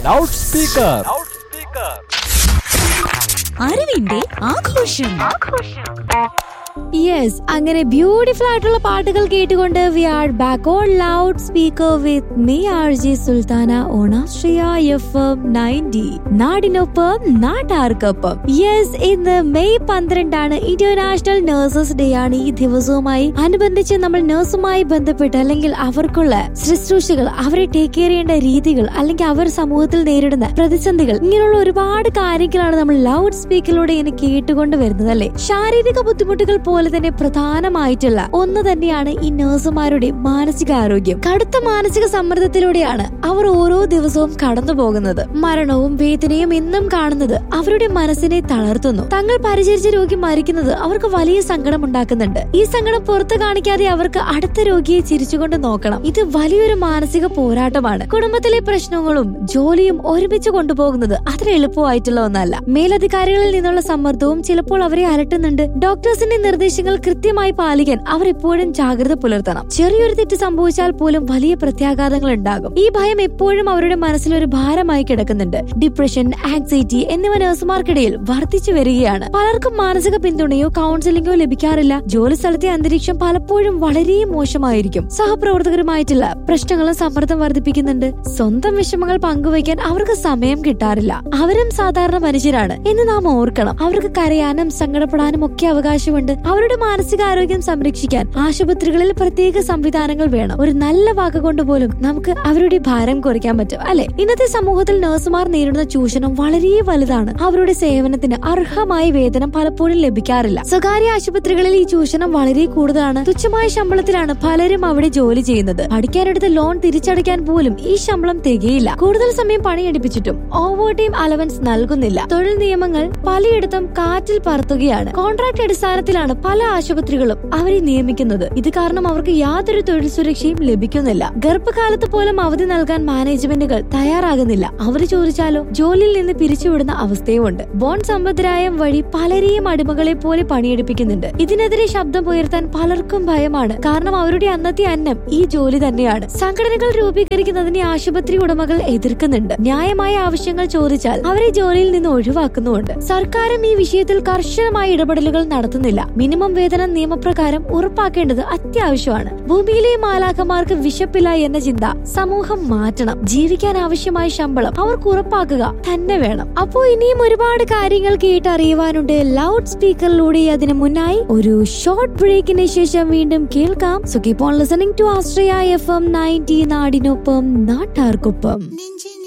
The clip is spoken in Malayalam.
ലൗഡ് സ്പീക്കർ അറിവിന്റെ ആഘോഷം യെസ് അങ്ങനെ ബ്യൂട്ടിഫുൾ ആയിട്ടുള്ള പാട്ടുകൾ കേട്ടുകൊണ്ട് we are back on loud speaker with me R J Sultana ഓണാശ്രിയ എഫ് എം നയൻറ്റി നാടിനൊപ്പം നാട്ടാർക്കൊപ്പം യെസ് ഇന്ന് മെയ് പന്ത്രണ്ടാണ് ഇന്റർനാഷണൽ നഴ്സസ് ഡേ ആണ് ഈ ദിവസവുമായി അനുബന്ധിച്ച് നമ്മൾ നഴ്സുമായി ബന്ധപ്പെട്ട് അല്ലെങ്കിൽ അവർക്കുള്ള ശുശ്രൂഷകൾ അവരെ ടേക്ക് കെയർ ചെയ്യേണ്ട രീതികൾ അല്ലെങ്കിൽ അവർ സമൂഹത്തിൽ നേരിടുന്ന പ്രതിസന്ധികൾ ഇങ്ങനെയുള്ള ഒരുപാട് കാര്യങ്ങളാണ് നമ്മൾ ലൗഡ് സ്പീക്കറിലൂടെ ഇങ്ങനെ കേട്ടുകൊണ്ട് വരുന്നത് അല്ലെ ശാരീരിക ബുദ്ധിമുട്ടുകൾ പോലെ തന്നെ പ്രധാനമായിട്ടുള്ള ഒന്ന് തന്നെയാണ് ഈ നഴ്സുമാരുടെ മാനസികാരോഗ്യം കടുത്ത മാനസിക സമ്മർദ്ദത്തിലൂടെയാണ് അവർ ഓരോ ദിവസവും കടന്നു പോകുന്നത് മരണവും വേദനയും എന്നും കാണുന്നത് അവരുടെ മനസ്സിനെ തളർത്തുന്നു തങ്ങൾ പരിചരിച്ച രോഗി മരിക്കുന്നത് അവർക്ക് വലിയ സങ്കടം ഉണ്ടാക്കുന്നുണ്ട് ഈ സങ്കടം പുറത്തു കാണിക്കാതെ അവർക്ക് അടുത്ത രോഗിയെ ചിരിച്ചുകൊണ്ട് നോക്കണം ഇത് വലിയൊരു മാനസിക പോരാട്ടമാണ് കുടുംബത്തിലെ പ്രശ്നങ്ങളും ജോലിയും ഒരുമിച്ച് കൊണ്ടുപോകുന്നത് അത്ര എളുപ്പമായിട്ടുള്ള ഒന്നല്ല മേലധികാരികളിൽ നിന്നുള്ള സമ്മർദ്ദവും ചിലപ്പോൾ അവരെ അലട്ടുന്നുണ്ട് ഡോക്ടേഴ്സിന്റെ നിർദ്ദേശങ്ങൾ കൃത്യമായി പാലിക്കാൻ അവർ എപ്പോഴും ജാഗ്രത പുലർത്തണം ചെറിയൊരു തെറ്റ് സംഭവിച്ചാൽ പോലും വലിയ പ്രത്യാഘാതങ്ങൾ ഉണ്ടാകും ഈ ഭയം എപ്പോഴും അവരുടെ മനസ്സിൽ ഒരു ഭാരമായി കിടക്കുന്നുണ്ട് ഡിപ്രഷൻ ആങ്സൈറ്റി എന്നിവ നഴ്സുമാർക്കിടയിൽ വർദ്ധിച്ചു വരികയാണ് പലർക്കും മാനസിക പിന്തുണയോ കൗൺസിലിംഗോ ലഭിക്കാറില്ല ജോലി സ്ഥലത്തെ അന്തരീക്ഷം പലപ്പോഴും വളരെ മോശമായിരിക്കും സഹപ്രവർത്തകരുമായിട്ടുള്ള പ്രശ്നങ്ങളും സമ്മർദ്ദം വർദ്ധിപ്പിക്കുന്നുണ്ട് സ്വന്തം വിഷമങ്ങൾ പങ്കുവയ്ക്കാൻ അവർക്ക് സമയം കിട്ടാറില്ല അവരും സാധാരണ മനുഷ്യരാണ് എന്ന് നാം ഓർക്കണം അവർക്ക് കരയാനും സങ്കടപ്പെടാനും ഒക്കെ അവകാശമുണ്ട് അവരുടെ മാനസികാരോഗ്യം സംരക്ഷിക്കാൻ ആശുപത്രികളിൽ പ്രത്യേക സംവിധാനങ്ങൾ വേണം ഒരു നല്ല വാക്ക് കൊണ്ട് പോലും നമുക്ക് അവരുടെ ഭാരം കുറയ്ക്കാൻ പറ്റും അല്ലെ ഇന്നത്തെ സമൂഹത്തിൽ നഴ്സുമാർ നേരിടുന്ന ചൂഷണം വളരെ വലുതാണ് അവരുടെ സേവനത്തിന് അർഹമായ വേതനം പലപ്പോഴും ലഭിക്കാറില്ല സ്വകാര്യ ആശുപത്രികളിൽ ഈ ചൂഷണം വളരെ കൂടുതലാണ് തുച്ഛമായ ശമ്പളത്തിലാണ് പലരും അവിടെ ജോലി ചെയ്യുന്നത് പഠിക്കാനെടുത്ത ലോൺ തിരിച്ചടയ്ക്കാൻ പോലും ഈ ശമ്പളം തികയില്ല കൂടുതൽ സമയം പണിയെടുപ്പിച്ചിട്ടും ഓവർ ടൈം അലവൻസ് നൽകുന്നില്ല തൊഴിൽ നിയമങ്ങൾ പലയിടത്തും കാറ്റിൽ പറത്തുകയാണ് കോൺട്രാക്ട് അടിസ്ഥാനത്തിലാണ് പല ആശുപത്രികളും അവരെ നിയമിക്കുന്നത് ഇത് കാരണം അവർക്ക് യാതൊരു തൊഴിൽ സുരക്ഷയും ലഭിക്കുന്നില്ല ഗർഭകാലത്ത് പോലും അവധി നൽകാൻ മാനേജ്മെന്റുകൾ തയ്യാറാകുന്നില്ല അവർ ചോദിച്ചാലോ ജോലിയിൽ നിന്ന് പിരിച്ചുവിടുന്ന അവസ്ഥയുമുണ്ട് ബോൺ സമ്പദ്രായം വഴി പലരെയും അടിമകളെ പോലെ പണിയെടുപ്പിക്കുന്നുണ്ട് ഇതിനെതിരെ ശബ്ദം ഉയർത്താൻ പലർക്കും ഭയമാണ് കാരണം അവരുടെ അന്നത്തെ അന്നം ഈ ജോലി തന്നെയാണ് സംഘടനകൾ രൂപീകരിക്കുന്നതിനെ ആശുപത്രി ഉടമകൾ എതിർക്കുന്നുണ്ട് ന്യായമായ ആവശ്യങ്ങൾ ചോദിച്ചാൽ അവരെ ജോലിയിൽ നിന്ന് ഒഴിവാക്കുന്നുമുണ്ട് സർക്കാരും ഈ വിഷയത്തിൽ കർശനമായ ഇടപെടലുകൾ നടത്തുന്നില്ല മിനിമം വേതനം നിയമപ്രകാരം ഉറപ്പാക്കേണ്ടത് അത്യാവശ്യമാണ് ഭൂമിയിലെ മാലാഖമാർക്ക് വിശപ്പില്ല എന്ന ചിന്ത സമൂഹം മാറ്റണം ജീവിക്കാൻ ആവശ്യമായ ശമ്പളം അവർക്ക് ഉറപ്പാക്കുക തന്നെ വേണം അപ്പോ ഇനിയും ഒരുപാട് കാര്യങ്ങൾ കേട്ടറിയുവാനുണ്ട് ലൗഡ് സ്പീക്കറിലൂടെ അതിനു മുന്നായി ഒരു ഷോർട്ട് ബ്രേക്കിന് ശേഷം വീണ്ടും കേൾക്കാം so keep on listening to Asteria F M ninety നാടിനൊപ്പം നാട്ടാർക്കൊപ്പം നെഞ്ചിൻ